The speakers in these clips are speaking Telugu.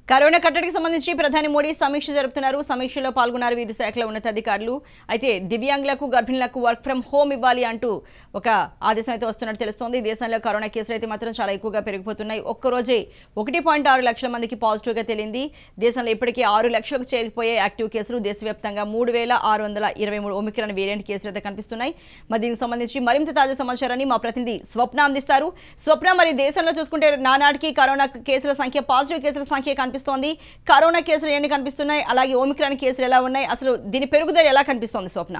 కరోనా కట్టడికి సంబంధించి ప్రధాని మోడీ సమీక్ష జరుపుతున్నారు సమీక్షలో పాల్గొన్నారు వివిధ శాఖల ఉన్నతాధికారులు అయితే దివ్యాంగులకు గర్భిణులకు వర్క్ ఫ్రం హోమ్ ఇవ్వాలి అంటూ ఒక ఆదేశం అయితే వస్తున్నట్టు తెలుస్తోంది దేశంలో కరోనా కేసులు అయితే మాత్రం చాలా ఎక్కువగా పెరిగిపోతున్నాయి ఒక్కరోజే ఒకటి పాయింట్ ఆరు లక్షల మందికి పాజిటివ్గా తేలింది దేశంలో ఇప్పటికీ ఆరు లక్షలకు చేరిపోయే యాక్టివ్ కేసులు దేశవ్యాప్తంగా మూడు వేల ఆరు వందల ఇరవై మూడు ఒమిక్రాన్ వేరియంట్ కేసులు అయితే కనిపిస్తున్నాయి మరి దీనికి సంబంధించి మరింత తాజా సమాచారాన్ని మా ప్రతినిధి స్వప్న అందిస్తారు స్వప్న మరి దేశంలో చూసుకుంటే నానాటికి కరోనా కేసుల సంఖ్య పాజిటివ్ కేసుల సంఖ్య కనిపిస్తోంది కరోనా కేసులు ఎన్ని కనిపిస్తున్నాయి అలాగే ఓమిక్రాన్ కేసులు ఎలా ఉన్నాయి అసలు దీని పెరుగుదల ఎలా కనిపిస్తోంది స్వప్న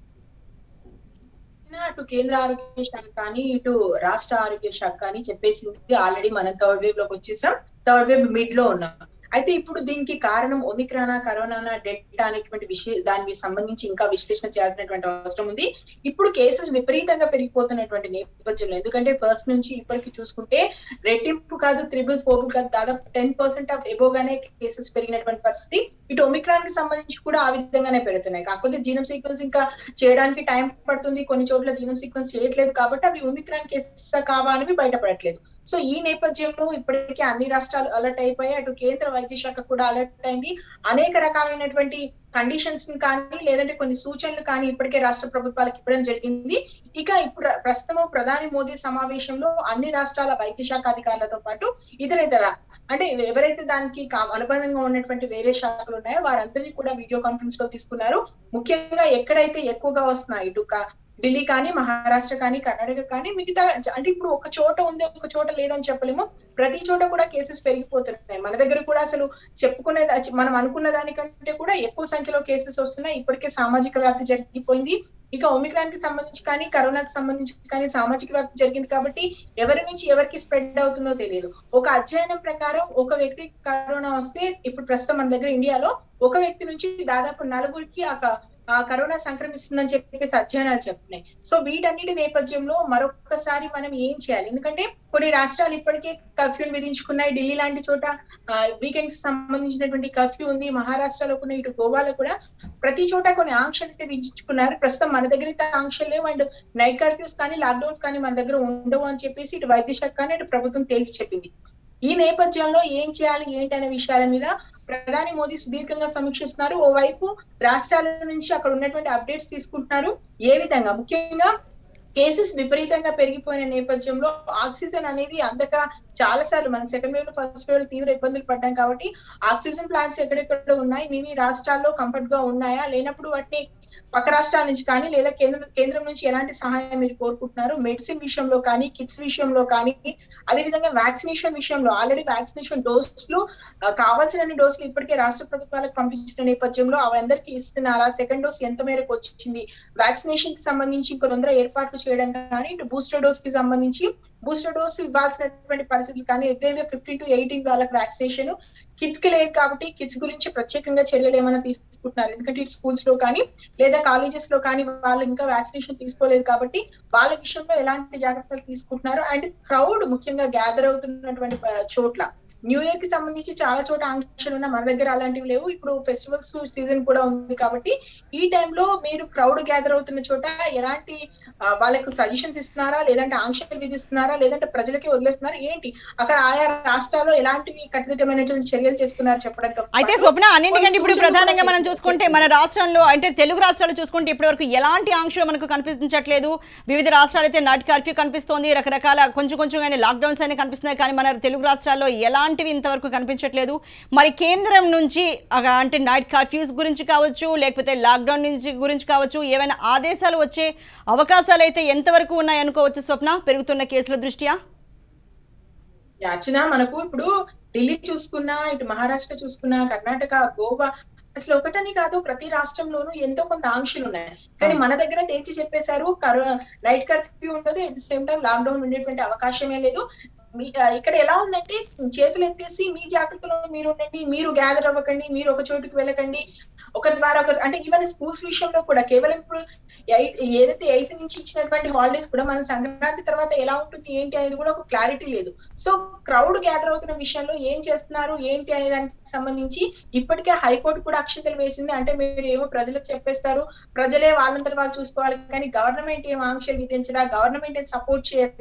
అటు కేంద్ర ఆరోగ్య శాఖ కానీ ఇటు రాష్ట్ర ఆరోగ్య శాఖ కానీ చెప్పేసింది ఆల్రెడీ మనం థర్డ్ వేవ్ లోకి వచ్చేసాం థర్డ్ వేవ్ మిడ్ లో ఉన్నాం అయితే ఇప్పుడు దీనికి కారణం ఒమిక్రానా కరోనా డెల్టా అనేటువంటి విషయం దానికి సంబంధించి ఇంకా విశ్లేషణ చేయాల్సినటువంటి అవసరం ఉంది ఇప్పుడు కేసెస్ విపరీతంగా పెరిగిపోతున్నటువంటి నేపథ్యంలో ఎందుకంటే ఫస్ట్ నుంచి ఇప్పటికి చూసుకుంటే రెట్టింపు కాదు త్రిబుల్ ఫోర్ కాదు దాదాపు టెన్ పర్సెంట్ ఆఫ్ ఎబోగానే కేసెస్ పెరిగినటువంటి పరిస్థితి ఇటు ఒమిక్రాన్ కి సంబంధించి కూడా ఆ విధంగానే పెరుగుతున్నాయి కాకపోతే జీనోమ్ సీక్వెన్స్ ఇంకా చేయడానికి టైం పడుతుంది కొన్ని చోట్ల జీనోమ్ సీక్వెన్స్ చేయట్లేదు కాబట్టి అవి ఒమిక్రాన్ కేసెస్ కావా అనేవి బయటపడట్లేదు సో ఈ నేపథ్యంలో ఇప్పటికే అన్ని రాష్ట్రాలు అలర్ట్ అయిపోయాయి అటు కేంద్ర వైద్య శాఖ కూడా అలర్ట్ అయింది అనేక రకాలైనటువంటి కండిషన్స్ కానీ లేదంటే కొన్ని సూచనలు కానీ ఇప్పటికే రాష్ట్ర ప్రభుత్వాలకు ఇవ్వడం జరిగింది ఇక ఇప్పుడు ప్రస్తుతం ప్రధాని మోదీ సమావేశంలో అన్ని రాష్ట్రాల వైద్య శాఖ అధికారులతో పాటు ఇతర ఇతర అంటే ఎవరైతే దానికి కా- అనుబంధంగా ఉన్నటువంటి వేరే శాఖలు ఉన్నాయో వారందరినీ కూడా వీడియో కాన్ఫరెన్స్ లో తీసుకున్నారు ముఖ్యంగా ఎక్కడైతే ఎక్కువగా వస్తున్నాయి ఇటు కా- ఢిల్లీ కానీ మహారాష్ట్ర కానీ కర్ణాటక కానీ మిగతా అంటే ఇప్పుడు ఒక చోట ఉంది ఒక చోట లేదని చెప్పలేము ప్రతి చోట కూడా కేసెస్ పెరిగిపోతున్నాయి మన దగ్గర కూడా అసలు చెప్పుకునే మనం అనుకున్న దానికంటే కూడా ఎక్కువ సంఖ్యలో కేసెస్ వస్తున్నాయి ఇప్పటికే సామాజిక వ్యాప్తి జరిగిపోయింది ఇక ఒమిక్రాన్ కి సంబంధించి కానీ కరోనాకి సంబంధించి కానీ సామాజిక వ్యాప్తి జరిగింది కాబట్టి ఎవరి నుంచి ఎవరికి స్ప్రెడ్ అవుతుందో తెలియదు ఒక అధ్యయనం ప్రకారం ఒక వ్యక్తి కరోనా వస్తే ఇప్పుడు ప్రస్తుతం మన దగ్గర ఇండియాలో ఒక వ్యక్తి నుంచి దాదాపు నలుగురికి ఆ క- ఆ కరోనా సంక్రమిస్తుందని చెప్పేసి అధ్యయనాలు చెప్తున్నాయి సో వీటన్నిటి నేపథ్యంలో మరొకసారి మనం ఏం చేయాలి ఎందుకంటే కొన్ని రాష్ట్రాలు ఇప్పటికే కర్ఫ్యూని విధించుకున్నాయి ఢిల్లీ లాంటి చోట వీకెండ్స్ సంబంధించినటువంటి కర్ఫ్యూ ఉంది మహారాష్ట్రలో కూడా ఇటు గోవాలో కూడా ప్రతి చోట కొన్ని ఆంక్షలు అయితే విధించుకున్నారు ప్రస్తుతం మన దగ్గర అయితే ఆంక్షలు లేవు అండ్ నైట్ కర్ఫ్యూస్ కానీ లాక్డౌన్స్ కానీ మన దగ్గర ఉండవు అని చెప్పేసి ఇటు వైద్య శాఖ కానీ ఇటు ప్రభుత్వం తేల్చి చెప్పింది ఈ నేపథ్యంలో ఏం చేయాలి ఏంటి అనే విషయాల మీద ప్రధాని మోదీ సుదీర్ఘంగా సమీక్షిస్తున్నారు ఓవైపు రాష్ట్రాల నుంచి అక్కడ ఉన్నటువంటి అప్డేట్స్ తీసుకుంటున్నారు ఏ విధంగా ముఖ్యంగా కేసెస్ విపరీతంగా పెరిగిపోయిన నేపథ్యంలో ఆక్సిజన్ అనేది అందక చాలా సార్లు మనం సెకండ్ వేవ్ లో ఫస్ట్ వేవ్ లో తీవ్ర ఇబ్బందులు పడ్డాం కాబట్టి ఆక్సిజన్ ప్లాంట్స్ ఎక్కడెక్కడ ఉన్నాయి మీ మీ రాష్ట్రాల్లో కంఫర్ట్ గా ఉన్నాయా లేనప్పుడు వాటిని పక్క రాష్ట్రాల నుంచి కానీ లేదా కేంద్ర కేంద్రం నుంచి ఎలాంటి సహాయం మీరు కోరుకుంటున్నారు మెడిసిన్ విషయంలో కానీ కిట్స్ విషయంలో కానీ అదే విధంగా వ్యాక్సినేషన్ విషయంలో ఆల్రెడీ వ్యాక్సినేషన్ డోసులు ఆ, కావాల్సిన డోసులు ఇప్పటికే రాష్ట్ర ప్రభుత్వాలకు పంపించిన నేపథ్యంలో అవి అందరికీ ఇస్తున్నారా సెకండ్ డోస్ ఎంత మేరకు వచ్చింది వ్యాక్సినేషన్ కి సంబంధించి ఇంకో తొందర ఏర్పాట్లు చేయడం కానీ ఇటు బూస్టర్ డోస్ కి సంబంధించి బూస్టర్ డోస్ ఇవ్వాల్సినటువంటి పరిస్థితులు కానీ ఏదైతే ఫిఫ్టీన్ టు ఎయిటీన్ వాళ్ళకి వ్యాక్సినేషన్ కిడ్స్ కి లేదు కాబట్టి కిడ్స్ గురించి ప్రత్యేకంగా చర్యలు ఏమైనా తీసుకుంటున్నారు ఎందుకంటే ఇటు స్కూల్స్ లో కానీ లేదా కాలేజెస్ లో కానీ వాళ్ళు ఇంకా వ్యాక్సినేషన్ తీసుకోలేదు కాబట్టి వాళ్ళ విషయంలో ఎలాంటి జాగ్రత్తలు తీసుకుంటున్నారు అండ్ క్రౌడ్ ముఖ్యంగా గ్యాదర్ అవుతున్నటువంటి ఆ, చోట్ల న్యూ ఇయర్ కి సంబంధించి చాలా చోట ఆంక్షలు ఉన్న మన దగ్గర అలాంటివి లేవు ఇప్పుడు ఫెస్టివల్స్ సీజన్ కూడా ఉంది కాబట్టి ఈ టైంలో మీరు క్రౌడ్ గ్యాదర్ అవుతున్న చోట ఎలాంటి ఆ, వాళ్ళకు సజెషన్స్ ఇస్తున్నారా లేదంటే ఆంక్షలు విధిస్తున్నారా లేదంటే ప్రజలకే వదిలేస్తున్నారా ఏంటి అక్కడ ఆయా రాష్ట్రాల్లో ఎలాంటివి కట్టుదిట్టమైనటువంటి చర్యలు చేస్తున్నారు చెప్పడంతో అయితే పాటు స్వప్న అన్నింటికంటే ఇప్పుడు కొన్ని సూచనలు ప్రధానంగా కూడా మనం చూసుకుంటే మన రాష్ట్రంలో అంటే తెలుగు రాష్ట్రాలు చూసుకుంటే ఇప్పటివరకు ఎలాంటి ఆంక్షలు మనకు కనిపించట్లేదు వివిధ రాష్ట్రాలు అయితే నైట్ కర్ఫ్యూ కనిపిస్తోంది రకరకాల కొంచెం కొంచెం కానీ లాక్డౌన్స్ అయినా కనిపిస్తున్నాయి కానీ మన తెలుగు రాష్ట్రాల్లో ఎలాంటివి ఇంతవరకు కనిపించట్లేదు మరి కేంద్రం నుంచి అగ- అంటే నైట్ కర్ఫ్యూస్ గురించి కావచ్చు లేకపోతే లాక్డౌన్ నుంచి గురించి కావచ్చు ఏమైనా ఆదేశాలు వచ్చే అవకాశాలు అయితే ఎంతవరకు ఉన్నాయి అనుకోవచ్చు స్వప్న పెరుగుతున్న కేసుల దృష్ట్యా యాచన మనకు ఇప్పుడు ఢిల్లీ చూసుకున్నా ఇటు మహారాష్ట్ర చూసుకున్నా కర్ణాటక గోవా అసలు ఒకటని కాదు ప్రతి రాష్ట్రంలోనూ ఎంతో కొంత ఆంక్షలు ఉన్నాయి కానీ మన దగ్గర తేల్చి చెప్పేశారు కరో నైట్ కర్ఫ్యూ ఉండదు at the same time lockdown ఉండేటువంటి అవకాశమే లేదు మీ ఆ, ఇక్కడ ఎలా ఉందంటే చేతులు ఎత్తేసి మీ జాగ్రత్తలో మీరు ఉండండి మీరు గ్యాదర్ అవ్వకండి మీరు ఒక చోటుకి వెళ్ళకండి ఒకరి ద్వారా ఒకరు అంటే ఈవెన్ స్కూల్స్ విషయంలో కూడా కేవలం ఇప్పుడు ఎయిట్ ఏదైతే ఎయిత్ నుంచి ఇచ్చినటువంటి హాలిడేస్ కూడా మన సంక్రాంతి తర్వాత ఎలా ఉంటుంది ఏంటి అనేది కూడా ఒక క్లారిటీ లేదు సో క్రౌడ్ గ్యాదర్ అవుతున్న విషయంలో ఏం చేస్తున్నారు ఏంటి అనే దానికి సంబంధించి ఇప్పటికే హైకోర్టు కూడా అక్షతలు వేసింది అంటే మీరు ఏమో ప్రజలకు చెప్పేస్తారు ప్రజలే వాళ్ళంతా వాళ్ళు చూసుకోవాలి కానీ గవర్నమెంట్ ఏం ఆంక్షలు విధించదా గవర్నమెంట్ ఏం సపోర్ట్ చేయదా అని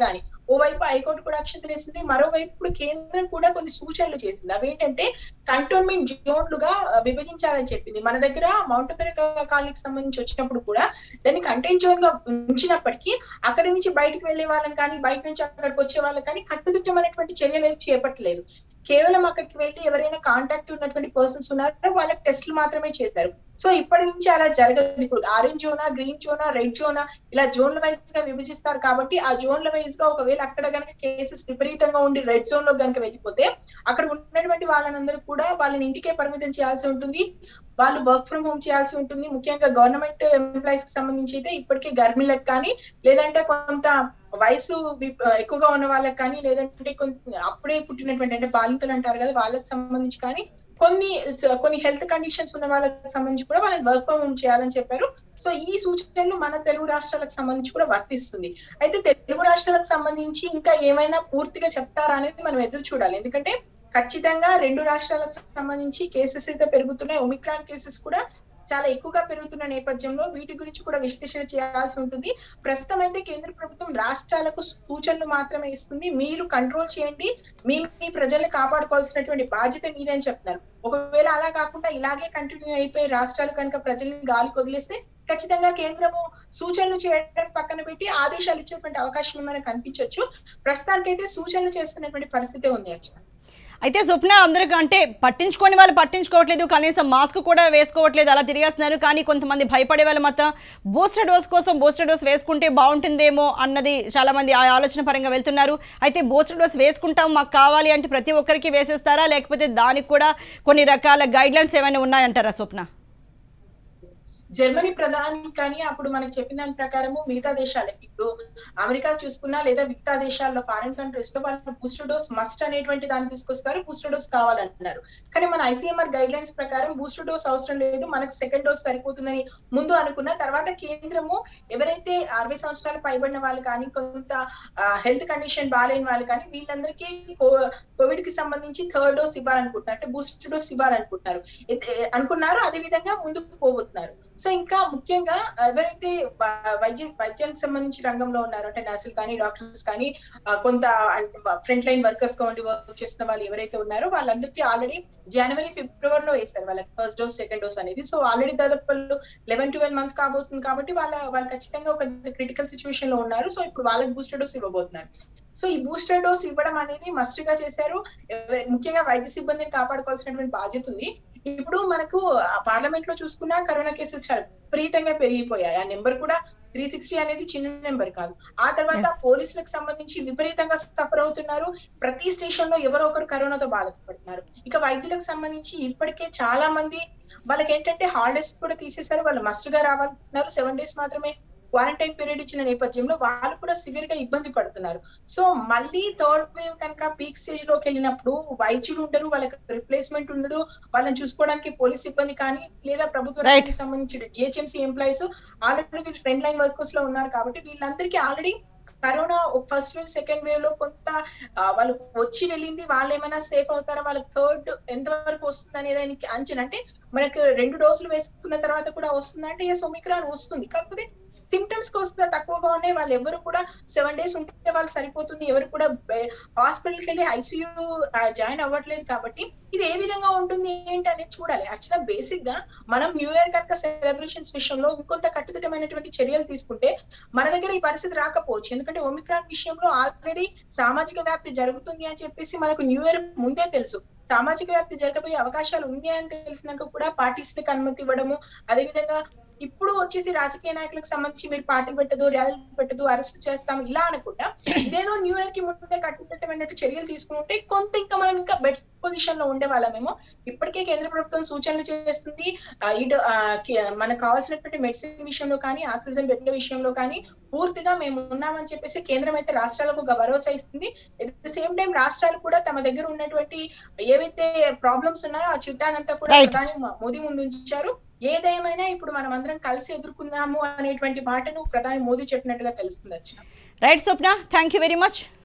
ఓవైపు హైకోర్టు కూడా అక్షంతలు వేసింది మరోవైపు ఇప్పుడు కేంద్రం కూడా కొన్ని సూచనలు చేసింది అవేంటంటే కంటోన్మెంట్ జోన్లుగా ఆ, విభజించాలని చెప్పింది మన దగ్గర మౌంట్ కాలనీకి సంబంధించి వచ్చినప్పుడు కూడా దాన్ని కంటైన్ జోన్ గా ఉంచినప్పటికీ అక్కడి నుంచి బయటకు వెళ్లే వాళ్ళని కానీ బయట నుంచి అక్కడికి వచ్చే వాళ్ళని కానీ కట్టుదిట్టమైనటువంటి చర్యలు ఏవి చేపట్టలేదు కేవలం అక్కడికి వెళ్ళి ఎవరైనా కాంటాక్ట్ ఉన్నటువంటి పర్సన్స్ ఉన్నారో వాళ్ళకి టెస్టులు మాత్రమే చేశారు సో ఇప్పటి నుంచి అలా జరగదు ఇప్పుడు ఆరెంజ్ జోనా గ్రీన్ జోనా రెడ్ జోనా ఇలా జోన్ల వైజ్ గా విభజిస్తారు కాబట్టి ఆ జోన్ల వైజ్ గా ఒకవేళ అక్కడ గనక కేసెస్ విపరీతంగా ఉండి రెడ్ జోన్ లో గనక వెళ్ళిపోతే అక్కడ ఉన్నటువంటి వాళ్ళనందరూ కూడా వాళ్ళని ఇంటికే పరిమితం చేయాల్సి ఉంటుంది వాళ్ళు వర్క్ ఫ్రమ్ హోమ్ చేయాల్సి ఉంటుంది ముఖ్యంగా గవర్నమెంట్ ఎంప్లాయీస్ కి సంబంధించి అయితే ఇప్పటికే గర్భిణులకు కానీ లేదంటే కొంత వయసు వి- ఎక్కువగా ఉన్న వాళ్ళకి కానీ లేదంటే కొంత అప్పుడే పుట్టినటువంటి అంటే బాలింతలు అంటారు కదా వాళ్ళకి సంబంధించి కానీ కొన్ని స- కొన్ని హెల్త్ కండిషన్స్ ఉన్న వాళ్ళకి సంబంధించి కూడా వాళ్ళని వర్క్ ఫ్రమ్ హోమ్ చేయాలని చెప్పారు సో ఈ సూచనలు మన తెలుగు రాష్ట్రాలకు సంబంధించి కూడా వర్తిస్తుంది అయితే తెలుగు రాష్ట్రాలకు సంబంధించి ఇంకా ఏమైనా పూర్తిగా చెప్తారా అనేది మనం ఎదురు చూడాలి ఎందుకంటే ఖచ్చితంగా రెండు రాష్ట్రాలకు సంబంధించి కేసెస్ అయితే పెరుగుతున్నాయి ఒమిక్రాన్ కేసెస్ కూడా చాలా ఎక్కువగా పెరుగుతున్న నేపథ్యంలో వీటి గురించి కూడా విశ్లేషణ చేయాల్సి ఉంటుంది ప్రస్తుతం అయితే కేంద్ర ప్రభుత్వం రాష్ట్రాలకు సూచనలు మాత్రమే ఇస్తుంది మీరు కంట్రోల్ చేయండి మీ మీ ప్రజల్ని కాపాడుకోవాల్సినటువంటి బాధ్యత మీదే అని చెప్తున్నారు ఒకవేళ అలా కాకుండా ఇలాగే కంటిన్యూ అయిపోయి రాష్ట్రాలు కనుక ప్రజల్ని గాలికి వదిలేస్తే ఖచ్చితంగా కేంద్రము సూచనలు చేయడానికి పక్కన పెట్టి ఆదేశాలు ఇచ్చేటువంటి అవకాశం ఏమైనా కనిపించవచ్చు ప్రస్తుతానికైతే సూచనలు చేస్తున్నటువంటి పరిస్థితి ఉంది అర్చన అయితే స్వప్న అందరికీ అంటే పట్టించుకోని వాళ్ళు పట్టించుకోవట్లేదు కనీసం మాస్క్ కూడా వేసుకోవట్లేదు అలా తిరిగేస్తున్నారు కానీ కొంతమంది భయపడే వాళ్ళు మొత్తం బూస్టర్ డోస్ కోసం బూస్టర్ డోస్ వేసుకుంటే బాగుంటుందేమో అన్నది చాలా మంది ఆ ఆలోచన పరంగా వెళ్తున్నారు అయితే బూస్టర్ డోస్ వేసుకుంటాం మాకు కావాలి అంటే ప్రతి ఒక్కరికి వేసేస్తారా లేకపోతే దానికి కూడా కొన్ని రకాల గైడ్ లైన్స్ ఏమైనా ఉన్నాయంటారా స్వప్న జర్మనీ ప్రధాని కానీ అప్పుడు మనకు చెప్పిన దాని ప్రకారము మిగతా దేశాలకి ఇప్పుడు అమెరికా చూసుకున్నా లేదా మిగతా దేశాల్లో ఫారిన్ కంట్రీస్ లో వాళ్ళు బూస్టర్ డోస్ మస్ట్ అనేటువంటి దాన్ని తీసుకొస్తారు బూస్టర్ డోస్ కావాలంటున్నారు కానీ మన ఐసీఎంఆర్ గైడ్ లైన్స్ ప్రకారం బూస్టర్ డోస్ అవసరం లేదు మనకు సెకండ్ డోస్ సరిపోతుందని ముందు అనుకున్న తర్వాత కేంద్రము ఎవరైతే అరవై సంవత్సరాలు పైబడిన వాళ్ళు కానీ కొంత హెల్త్ కండిషన్ బాగాలేని వాళ్ళు కానీ వీళ్ళందరికీ కోవిడ్ కి సంబంధించి థర్డ్ డోస్ ఇవ్వాలనుకుంటున్నారు అంటే బూస్టర్ డోస్ ఇవ్వాలనుకుంటున్నారు ఎ- అనుకున్నారు అదే విధంగా ముందుకు పోబోతున్నారు సో ఇంకా ముఖ్యంగా ఎవరైతే వ- వైద్యం వైద్యానికి సంబంధించి రంగంలో ఉన్నారో అంటే నర్సులు కానీ డాక్టర్స్ కానీ ఆ, కొంత ఫ్రంట్ లైన్ వర్కర్స్ గా ఉండి వర్క్ చేస్తున్న వాళ్ళు ఎవరైతే ఉన్నారో వాళ్ళందరికీ ఆల్రెడీ జనవరి ఫిబ్రవరిలో వేశారు వాళ్ళకి ఫస్ట్ డోస్ సెకండ్ డోస్ అనేది సో ఆల్రెడీ దాదాపు వాళ్ళు లెవెన్ ట్వెల్వ్ మంత్స్ కాబోతుంది కాబట్టి వాళ్ళ వాళ్ళు ఖచ్చితంగా ఒక క్రిటికల్ సిచ్యువేషన్ లో ఉన్నారు సో ఇప్పుడు వాళ్ళకి బూస్టర్ డోస్ ఇవ్వబోతున్నారు సో ఈ బూస్టర్ డోస్ ఇవ్వడం అనేది మస్ట్ గా చేశారు ఎవ- ముఖ్యంగా వైద్య సిబ్బందిని కాపాడుకోవాల్సినటువంటి బాధ్యత ఉంది ఇప్పుడు మనకు పార్లమెంట్ లో చూసుకున్నా కరోనా కేసెస్ చాలా విపరీతంగా పెరిగిపోయాయి ఆ నెంబర్ కూడా త్రీ సిక్స్టీ అనేది చిన్న నెంబర్ కాదు ఆ తర్వాత Yes. పోలీసులకు సంబంధించి విపరీతంగా సఫర్ అవుతున్నారు ప్రతి స్టేషన్ లో ఎవరో ఒకరు కరోనాతో బాధపడుతున్నారు ఇక వైద్యులకు సంబంధించి ఇప్పటికే చాలా మంది వాళ్ళకి ఏంటంటే హాలిడేస్ కూడా తీసేశారు వాళ్ళు మస్ట్ గా రావాలన్నారు సెవెన్ డేస్ మాత్రమే క్వారంటైన్ పీరియడ్ ఇచ్చిన నేపథ్యంలో వాళ్ళు కూడా సివియర్ గా ఇబ్బంది పడుతున్నారు సో మళ్ళీ థర్డ్ వేవ్ కనుక పీక్ స్టేజ్ లోకి వెళ్ళినప్పుడు వైద్యులు ఉండరు వాళ్ళకి రిప్లేస్మెంట్ ఉండదు వాళ్ళని చూసుకోవడానికి పోలీస్ సిబ్బంది కానీ లేదా ప్రభుత్వ Right. రంగానికి సంబంధించి జిహెచ్ఎంసీ ఎంప్లాయీస్ ఆల్రెడీ వీళ్ళు ఫ్రంట్ లైన్ వర్కర్స్ లో ఉన్నారు కాబట్టి వీళ్ళందరికీ already corona first wave second wave లో కొంత ఆ, వాళ్ళు వచ్చి వెళ్ళింది వాళ్ళు ఏమైనా సేఫ్ అవుతారా వాళ్ళకి థర్డ్ ఎంత వరకు వస్తుంది అనే దానికి అంచనా అంటే మనకు రెండు డోసులు వేసుకున్న తర్వాత కూడా వస్తుందా అంటే ఎస్ ఒమిక్రాన్ వస్తుంది కాకపోతే సిమ్టమ్స్ వస్తుందా తక్కువగా ఉన్నాయి వాళ్ళు ఎవరు కూడా సెవెన్ డేస్ ఉంటే వాళ్ళు సరిపోతుంది ఎవరు కూడా హాస్పిటల్ కి వెళ్ళి ఐసీయూ జాయిన్ అవ్వట్లేదు కాబట్టి ఇది ఏ విధంగా ఉంటుంది ఏంటి అనేది చూడాలి యాక్చువల్గా బేసిక్ గా మనం న్యూ ఇయర్ కనుక సెలబ్రేషన్స్ విషయంలో ఇంకొంత కట్టుదిట్టమైనటువంటి చర్యలు తీసుకుంటే మన దగ్గర ఈ పరిస్థితి రాకపోవచ్చు ఎందుకంటే ఒమిక్రాన్ విషయంలో ఆల్రెడీ సామాజిక వ్యాప్తి జరుగుతుంది అని చెప్పేసి మనకు న్యూ ఇయర్ ముందే తెలుసు సామాజిక వ్యాప్తి జరగబోయే అవకాశాలు ఉంది అని తెలిసినాక కూడా పార్టీస్ కి అనుమతి ఇవ్వడము అదేవిధంగా ఇప్పుడు వచ్చేసి రాజకీయ నాయకులకు సంబంధించి మీరు పార్టీ పెట్టదు ర్యాలీ పెట్టదు అరెస్ట్ చేస్తాం ఇలా అనుకుంటా ఇదేదో న్యూ ఇయర్ కి ముందే కట్టుదిట్టమైనట్టు చర్యలు తీసుకుంటే కొంత ఇంకా మనం ఇంకా బెటర్ పొజిషన్ లో ఉండే వాళ్ళమేమో ఇప్పటికే కేంద్ర ప్రభుత్వం సూచనలు చేస్తుంది ఆ, ఇటు ఆ, కి- మనకు కావాల్సినటువంటి మెడిసిన్ విషయంలో కానీ ఆక్సిజన్ బెడ్ల విషయంలో కానీ పూర్తిగా మేము ఉన్నామని చెప్పేసి కేంద్రం అయితే రాష్ట్రాలకు ఒక భరోసా ఇస్తుంది ఎట్ ద సేమ్ టైం రాష్ట్రాలు కూడా తమ దగ్గర ఉన్నటువంటి ఏవైతే ప్రాబ్లమ్స్ ఉన్నాయో ఆ చిట్టానంతా కూడా Right. ప్రధాని మోదీ ముందు ఉంచారు ఏదేమైనా ఇప్పుడు మనం అందరం కలిసి ఎదుర్కొందాము అనేటువంటి మాటను ప్రధాని మోదీ చెప్పినట్టుగా తెలుస్తుంది Archana right Swapna thank you very much